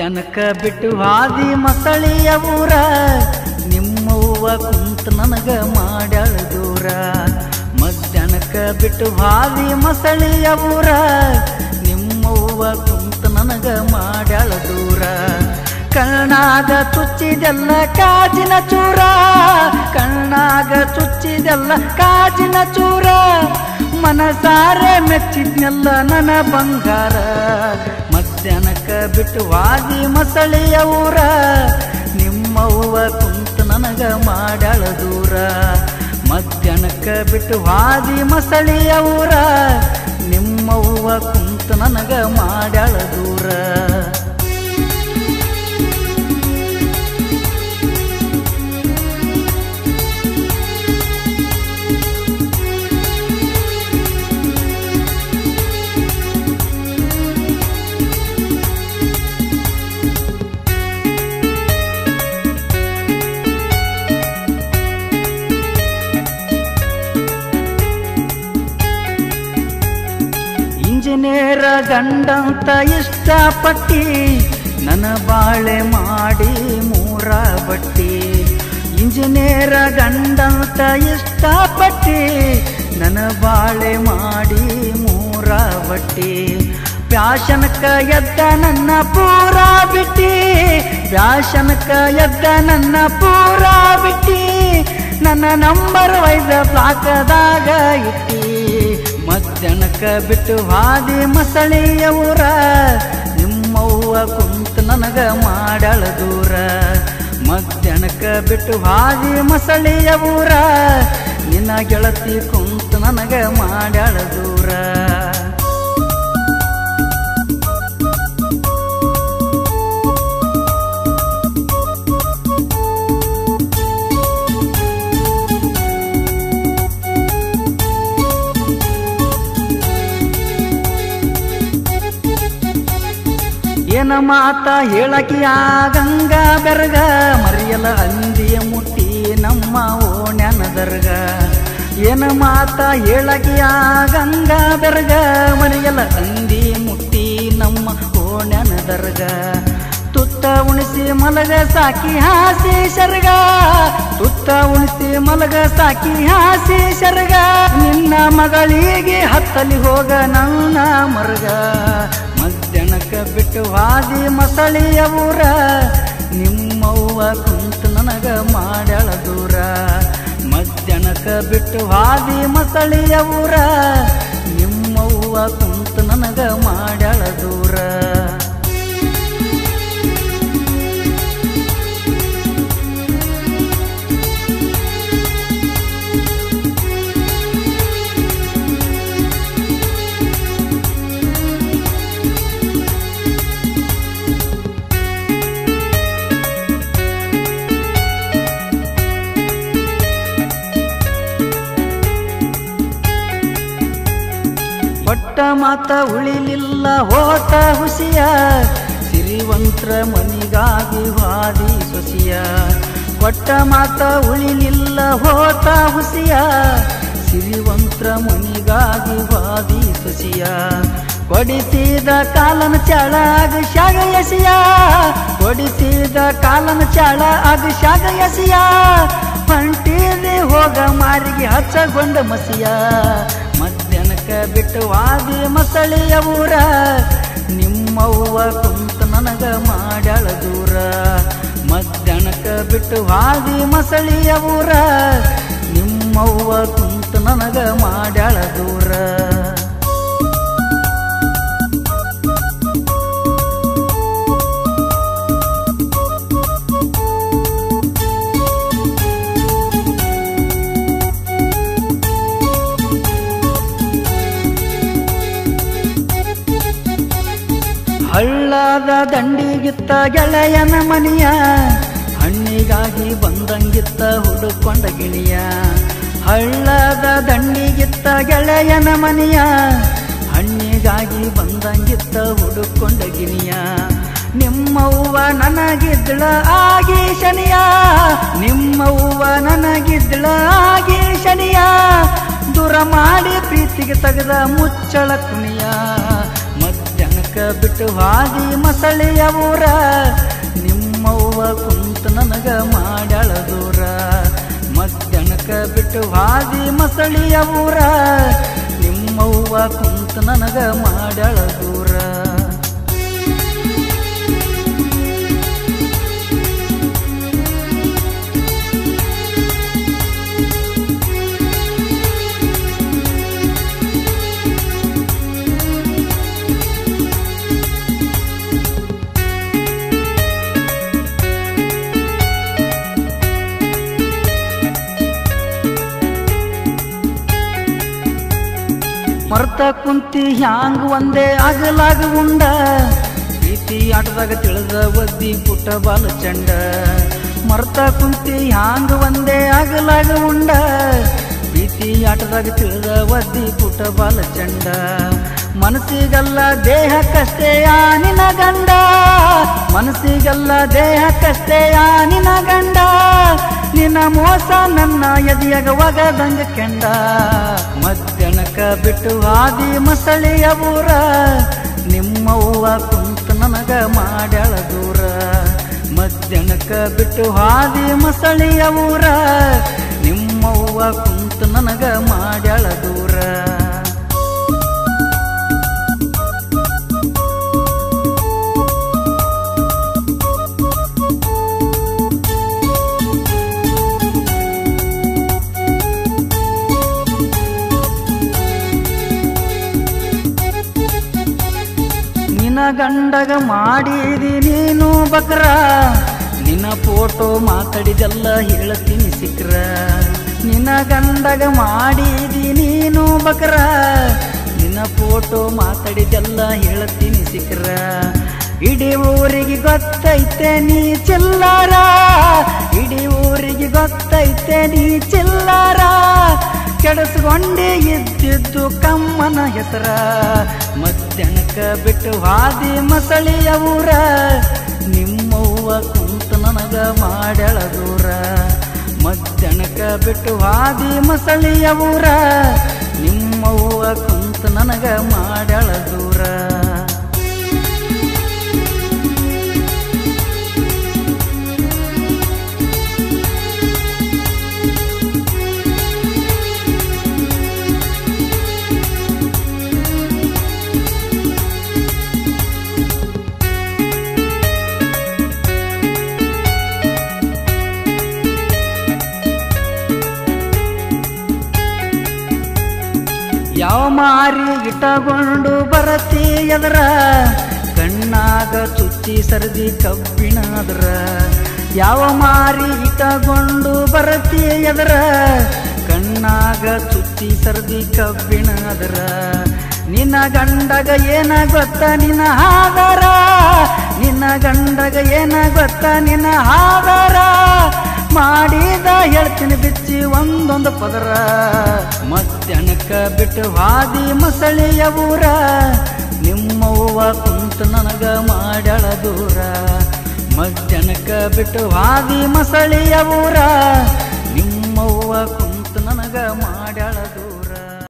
ಮಧ್ಯಾಹ್ನಕ್ಕ ಬಿಟ್ಟು ಹಾದಿ ಮಸಳಿಯ ಊರ ನಿಮ್ಮವ್ವ ಕುಂತ ನನಗ ಮಾಡ್ಯಾಳ ದೂರ ಮಧ್ಯಾಹ್ನಕ್ಕ ಬಿಟ್ಟು ಹಾದಿ ಮಸಳಿಯ ಊರ ನಿಮ್ಮವ್ವ ಕುಂತ ನನಗ ಮಾಡ್ಯಾಳ ದೂರ ಕಣ್ಣಾಗ ಚುಚ್ಚಿದೆಲ್ಲ ಕಾಜಿನ ಚೂರ ಕಣ್ಣಾಗ ಚುಚ್ಚಿದೆಲ್ಲ ಕಾಜಿನ ಚೂರ ಮನಸಾರೆ ಮೆಚ್ಚಿದ್ನೆಲ್ಲ ನನ್ನ ಬಂಗಾರ ಮಧ್ಯಾಹ್ನಕ್ಕ ಬಿಟ್ಟು ವಾದಿ ಮಸಳೆಯ ಊರ ನಿಮ್ಮವ್ವ ಕುಂತ ನನಗ ಮಾಡ್ಯಾಳ ದೂರ ಮಧ್ಯಾಹ್ನಕ್ಕ ಬಿಟ್ಟು ವಾದಿ ಮಸಳೆಯ ಊರ ನಿಮ್ಮವ್ವ ಕುಂತ ನನಗ ಮಾಡ್ಯಾಳ ದೂರ ಇಂಜಿನಿಯರ ಗಂಡಂತ ಇಷ್ಟಪಟ್ಟಿ ನನ್ನ ಬಾಳೆ ಮಾಡಿ ಮೂರ ಬಟ್ಟಿ ಇಂಜಿನಿಯರ ಗಂಡಂತ ಇಷ್ಟಪಟ್ಟಿ ನನ್ನ ಬಾಳೆ ಮಾಡಿ ಮೂರ ಬಟ್ಟಿ ಪ್ಯಾಶನಕ ಎದ್ದ ನನ್ನ ಪೂರ ಬಿಟ್ಟಿ ಪ್ಯಾಶನಕ ಎದ್ದ ನನ್ನ ಪೂರ ಬಿಟ್ಟಿ ನನ್ನ ನಂಬರ್ ವೈದ ಬ್ಲಾಕದಾಗ ಇಟ್ಟಿ ಮಧ್ಯಾಹ್ನಕ್ಕ ಬಿಟ್ಟು ಹಾದಿ ಮಸಳೆಯ ಊರ ನಿಮ್ಮವ್ವ ಕುಂತ ನನಗ ಮಾಡ್ಯಾಳ ದೂರ ಮಧ್ಯಾಹ್ನಕ್ಕ ಬಿಟ್ಟು ಹಾದಿ ಮಸಳೆಯ ಊರ ನಿನ್ನ ಗೆಳತಿ ಕುಂತ ನನಗ ಮಾಡ್ಯಾಳ ದೂರ ಏನ ಮಾತ ಹೇಳಕಿಯ ಗಂಗಾ ಬೆರಗ ಮರಿಯಲ ಅಂದಿಯ ಮುಟ್ಟಿ ನಮ್ಮ ಓಣ್ಯನ ದರ್ಗ ಏನ ಮಾತ ಹೇಳಕಿಯ ಗಂಗಾ ಬೆರಗ ಮರಿಯಲ ಅಂದಿ ಮುಟ್ಟಿ ನಮ್ಮ ಓಣ್ಯನ ದರ್ಗ ತುತ್ತ ಉಣಿಸಿ ಮಲಗ ಸಾಕಿ ಹಾಸಿ ಶರ್ಗ ತುತ್ತ ಉಣಿಸಿ ಮಲಗ ಸಾಕಿ ಹಾಸಿ ಶರ್ಗ ನಿನ್ನ ಮಗಳಿಗೆ ಹತ್ತಲಿ ಹೋಗ ನನ್ನ ಮರ್ಗ ಮಧ್ಯಾಹ್ನಕ್ಕ ಬಿಟ್ಟು ಹಾದಿ ಮಸಳಿಯ ಊರ ನಿಮ್ಮವ್ವ ಕುಂತ ನನಗ ಮಾಡ್ಯಾಳ ದೂರ ಮಧ್ಯಾಹ್ನಕ್ಕ ಬಿಟ್ಟು ಹಾದಿ ಮಸಳಿಯ ಊರ ನಿಮ್ಮವ್ವ ಕುಂತ ನನಗ ಮಾಡ್ಯಾಳ ದೂರ ಕೊಟ್ಟ ಮಾತ ಉಳಿಲಿಲ್ಲ ಹೋತ ಹುಸಿಯ ಸಿರಿವಂತ್ರ ಮನಿಗಾಗಿ ವಾದಿ ಸೊಸಿಯ ಕೊಟ್ಟ ಮಾತ ಉಳಿಲಿಲ್ಲ ಹೋತ ಹುಸಿಯ ಸಿರಿವಂತ್ರ ಮನಿಗಾಗಿ ವಾದಿ ಸೊಸಿಯ ಕೊಡಿಸಿದ ಕಾಲನ ಚಾಳ ಆಗ ಶಾಗ ಎಸಿಯ ಕೊಡಿಸಿದ ಕಾಲನ ಚಾಳ ಆಗ ಶಾಗ ಎಸಿಯ ಹೊಂಟಿದೆ ಹೋಗ ಮಾರಿಗೆ ಹಚ್ಚಗೊಂಡ ಮಸಿಯ ಮಧ್ಯಾಹ್ನಕ್ಕ ಬಿಟ್ಟು ವಾದಿ ಮಸಳೆಯ ಊರ ನಿಮ್ಮವ್ವ ಕುಂತ ನನಗ ಮಾಡ್ಯಾಳ ದೂರ ಮಧ್ಯಾಹ್ನಕ್ಕ ಬಿಟ್ಟು ವಾದಿ ಮಸಳಿಯ ಊರ ನಿಮ್ಮವ್ವ ಕುಂತ ನನಗ ಮಾಡ್ಯಾಳ ದೂರ ಹಳ್ಳದ ದಂಡಿಗಿತ್ತ ಗೆಳೆಯನ ಮನಿಯ ಹಣ್ಣಿಗಾಗಿ ಬಂದಂಗಿತ್ತ ಹುಡುಕೊಂಡ ಗಿಣಿಯ ಹಳ್ಳದ ದಂಡಿಗಿತ್ತ ಗೆಳೆಯನ ಮನಿಯ ಹಣ್ಣಿಗಾಗಿ ಬಂದಂಗಿತ್ತ ಹುಡುಕೊಂಡ ಗಿಣಿಯ ನಿಮ್ಮವ್ವ ನನಗಿದ್ದಳ ಆಗಿ ಶನಿಯ ನಿಮ್ಮವ್ವ ನನಗಿದ್ದಳ ಆಗಿ ಶನಿಯ ದೂರ ಮಾಡಿ ಪ್ರೀತಿಗೆ ತೆಗೆದ ಮುಚ್ಚಳ ಕುಣಿಯ ಮಧ್ಯಾಹ್ನ ಮಧ್ಯಾಹ್ನಕ್ಕ ಬಿಟ್ಟು ಹಾದಿ ಮಸಳಿಯ ಊರ ನಿಮ್ಮವ್ವ ಕುಂತ ನನಗ ಮಾಡ್ಯಾಳ ದೂರ ಮಧ್ಯಾಹ್ನಕ್ಕ ಬಿಟ್ಟು ಹಾದಿ ಮಸಳಿಯ ಊರ ನಿಮ್ಮವ್ವ ಕುಂತ ನನಗ ಮಾಡ್ಯಾಳ ದೂರ ಮರ್ತ ಕುಂತಿ ಹ್ಯಾಂಗ್ ಒಂದೇ ಆಗಲಾಗ ಉಂಡ ಪ್ರೀತಿ ಆಟದಾಗ ತಿಳಿದ ಒದ್ದಿ ಪುಟ್ಟ ಬಾಲ ಚಂಡ ಮರ್ತ ಕುಂತಿ ಹ್ಯಾಂಗ್ ಒಂದೇ ಆಗಲಾಗ ಉಂಡ ಪ್ರೀತಿ ಆಟದಾಗ ತಿಳಿದ ಒದ್ದಿ ಪುಟ್ಟ ಬಾಲ ಚಂಡ ಮನಸ್ಸಿಗಲ್ಲ ದೇಹಕ್ಕಷ್ಟೇ ಆನಿನ ಗಂಡ ಮನಸ್ಸಿಗಲ್ಲ ದೇಹಕ್ಕಷ್ಟೇ ಆನಿನ ಗಂಡ ನಿನ್ನ ಮೋಸ ನನ್ನ ಎದೆಯಾಗ ಒಗದಂಗ ಕೆಂಡ ಮಧ್ಯಾಹ್ನಕ್ಕ ಬಿಟ್ಟು ಹಾದಿ ಮಸಳಿಯ ಊರ ನಿಮ್ಮವ್ವ ಕುಂತ ನನಗ ಮಾಡ್ಯಾಳ ದೂರ ಮಧ್ಯಾಹ್ನಕ್ಕ ಬಿಟ್ಟು ಹಾದಿ ಮಸಳಿಯ ಊರ ನಿಮ್ಮವ್ವ ಕುಂತ ನನಗ ಮಾಡ್ಯಾಳ ದೂರ ನಿನ್ನ ಗಂಡಗ ಮಾಡಿದಿ ನೀನು ಬಕ್ರ ನಿನ್ನ ಫೋಟೋ ಮಾತಾಡಿದೆಲ್ಲ ಹೇಳ್ತೀನಿ ಸಿಕ್ರ ನಿನ್ನ ಗಂಡಗ ಮಾಡಿದಿ ನೀನು ಬಕ್ರ ನಿನ್ನ ಫೋಟೋ ಮಾತಾಡಿದೆಲ್ಲ ಹೇಳ್ತೀನಿ ಸಿಕ್ರ ಇಡೀ ಊರಿಗೆ ಗೊತ್ತೈತೆ ನೀ ಚಿಲ್ಲಾರ ಇಡೀ ಊರಿಗೆ ಗೊತ್ತೈತೆ ನೀ ಚಿಲ್ಲಾರ ಕೆಡಸ್ಕೊಂಡೇ ಇದ್ದಿದ್ದು ಕಮ್ಮನ ಹೆಸರ ಮಧ್ಯಾಹ್ನಕ್ಕ ಬಿಟ್ಟು ಹಾದಿ ಮಸಳಿಯ ಊರ ನಿಮ್ಮವ್ವ ಕುಂತ ನನಗ ಮಾಡ್ಯಾಳ ದೂರ ಮಧ್ಯಾಹ್ನಕ್ಕ ಬಿಟ್ಟು ಹಾದಿ ಮಸಳಿಯ ಊರ ನಿಮ್ಮವ್ವ ಕುಂತ ನನಗ ಮಾಡ್ಯಾಳ ದೂರ ಯಾವ ಮಾರಿ ಇಟ್ಟಕೊಂಡು ಬರತಿ ಎದರ ಕಣ್ಣಾಗ ಚುಚ್ಚಿ ಸರದಿ ಕಬ್ಬಿಣದ್ರ ಯಾವ ಮಾರಿ ಇಟ್ಟಕೊಂಡು ಬರತಿ ಎದರ ಕಣ್ಣಾಗ ಚುಚ್ಚಿ ಸರದಿ ಕಬ್ಬಿಣದ್ರ ನಿನ್ನ ಗಂಡಗ ಏನ ಗೊತ್ತ ನಿನ್ನ ಹಾದರ ನಿನ್ನ ಗಂಡಗ ಏನ ಗೊತ್ತ ನಿನ್ನ ಹಾದರ ಮಾಡಿದ ಹೇಳ್ತೀನಿ ಬಿಚ್ಚಿ ಒಂದೊಂದು ಪದರ ಮಧ್ಯಾಹ್ನಕ್ಕ ಬಿಟ್ಟು ಹಾದಿ ಮಸಳಿಯ ಊರ ನಿಮ್ಮವ್ವ ಕುಂತ ನನಗ ಮಾಡ್ಯಾಳ ದೂರ ಮಧ್ಯಾಹ್ನಕ್ಕ ಬಿಟ್ಟು ಹಾದಿ ಮಸಳಿಯ ಊರ ನಿಮ್ಮವ್ವ ಕುಂತ ನನಗ ಮಾಡ್ಯಾಳ